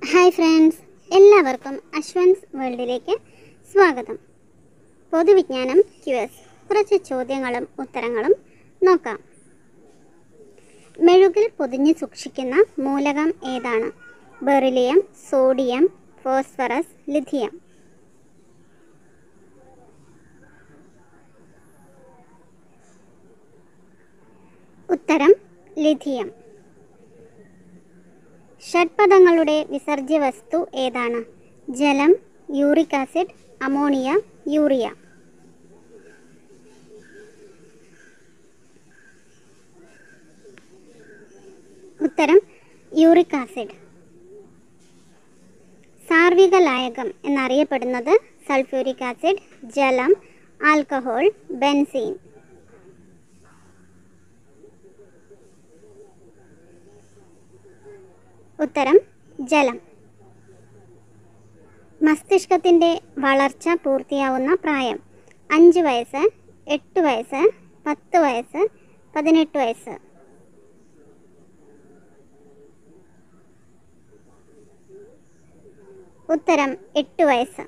hi friends എല്ലാവർക്കും അശ്വൻസ് വേൾഡിലേക്ക് സ്വാഗതം പൊതുവിജ്ഞാനം ക്യുഎസ് കുറച്ച് ചോദ്യങ്ങളും ഉത്തരങ്ങളും നോക്കാം മെഴുകിൽ പൊതിഞ്ഞു സൂക്ഷിക്കുന്ന മൂലകം ഏതാണ് ബെറിലിയം സോഡിയം ഫോസ്ഫറസ് ലിഥിയം ഉത്തരം ലിഥിയം ഷഡ്പദങ്ങളുടെ വിസർജ്യ വസ്തു ഏതാണ് ജലം യൂറിക് ആസിഡ് അമോണിയ യൂറിയ ഉത്തരം യൂറിക് ആസിഡ് സാർവിക ലായകം എന്നറിയപ്പെടുന്നത് സൾഫ്യൂരിക് ആസിഡ് ജലം ആൽക്കഹോൾ ബെൻസീൻ ഉത്തരം ജലം മസ്തിഷ്കത്തിൻ്റെ വളർച്ച പൂർത്തിയാവുന്ന പ്രായം അഞ്ച് വയസ്സ് എട്ട് വയസ്സ് പത്ത് വയസ്സ് പതിനെട്ട് വയസ്സ് ഉത്തരം എട്ട് വയസ്സ്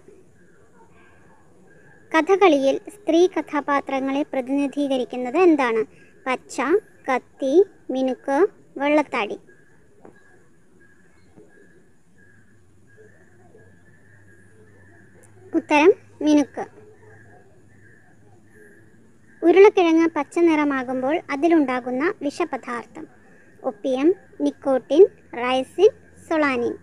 കഥകളിയിൽ സ്ത്രീ കഥാപാത്രങ്ങളെ പ്രതിനിധീകരിക്കുന്നത് എന്താണ് പച്ച കത്തി മിനുക്ക് വെള്ളത്താടി ഉത്തരം മിനുക്ക് ഉരുളക്കിഴങ്ങ് പച്ച നിറമാകുമ്പോൾ അതിലുണ്ടാകുന്ന വിഷപദാർത്ഥം ഒപ്പിയം നിക്കോട്ടിൻ റൈസിൻ സൊളാനിൻ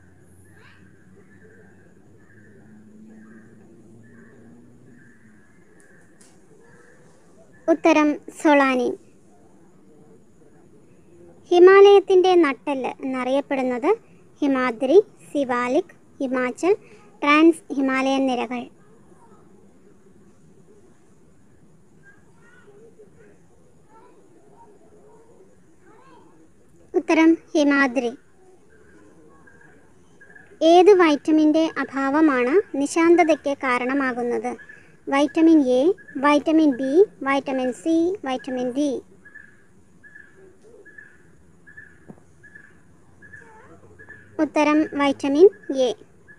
ഉത്തരം സൊളാനിൻ ഹിമാലയത്തിൻ്റെ നട്ടെല്ല് എന്നറിയപ്പെടുന്നത് ഹിമാദ്രി സിവാലിക് ഹിമാചൽ ട്രാൻസ് ഹിമാലയൻ നിരകൾ ഉത്തരം ഹിമാദ്രി ഏത് വൈറ്റമിൻ്റെ അഭാവമാണ് നിശാന്തതയ്ക്ക് കാരണമാകുന്നത് vitamin A vitamin B vitamin C vitamin D ഉത്തരം വൈറ്റമിൻ എ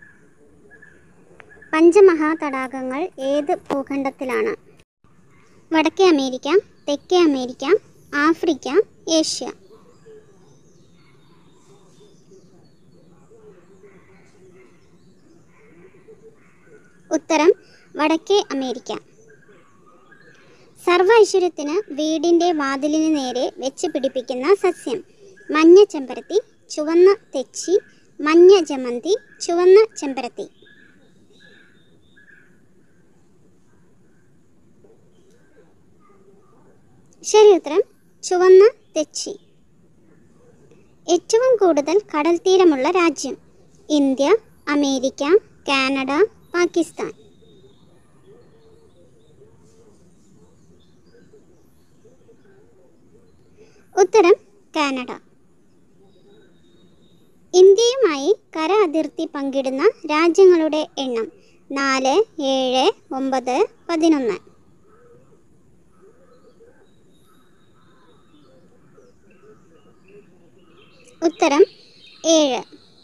പഞ്ചമഹാതടാകങ്ങൾ ഏത് ഭൂഖണ്ഡത്തിലാണ് വടക്കേ അമേരിക്ക തെക്കേ അമേരിക്ക ആഫ്രിക്ക ഏഷ്യ ഉത്തരം വടക്കേ അമേരിക്ക സർവ ഐശ്വര്യത്തിന് വീടിൻ്റെ വാതിലിന് നേരെ വെച്ച് പിടിപ്പിക്കുന്ന സസ്യം മഞ്ഞ ചെമ്പരത്തി ചുവന്ന തെച്ചി മഞ്ഞ ജമന്തി ചുവന്ന ചെമ്പരത്തി ശരി ഉത്തരം ചുവന്ന തെച്ചി ഏറ്റവും കൂടുതൽ കടൽ തീരമുള്ള രാജ്യം ഇന്ത്യ അമേരിക്ക കാനഡ പാകിസ്ഥാൻ ഉത്തരം കാനഡ ഇന്ത്യയുമായി കര അതിർത്തി പങ്കിടുന്ന രാജ്യങ്ങളുടെ എണ്ണം നാല് ഏഴ് ഒമ്പത് പതിനൊന്ന് ഉത്തരം ഏഴ്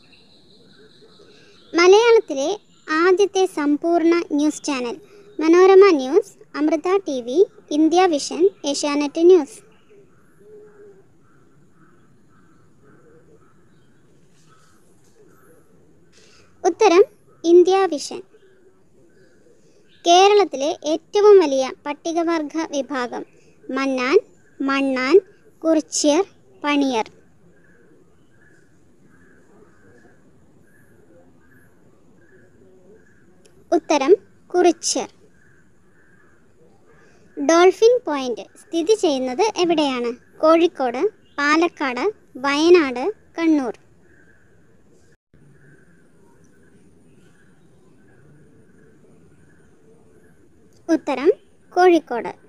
മലയാളത്തിലെ ആദ്യത്തെ സമ്പൂർണ്ണ news channel Manorama news Amrita T V India vision Asianet news ഉത്തരം ഇന്ത്യ വിഷൻ കേരളത്തിലെ ഏറ്റവും വലിയ പട്ടികവർഗ വിഭാഗം മന്നാൻ മണ്ണാൻ കുറിച്യർ പണിയർ ഉത്തരം കുറിച്യർ ഡോൾഫിൻ പോയിന്റ് സ്ഥിതി ചെയ്യുന്നത് എവിടെയാണ് കോഴിക്കോട് പാലക്കാട് വയനാട് കണ്ണൂർ ഉത്തരം കോഴിക്കോട്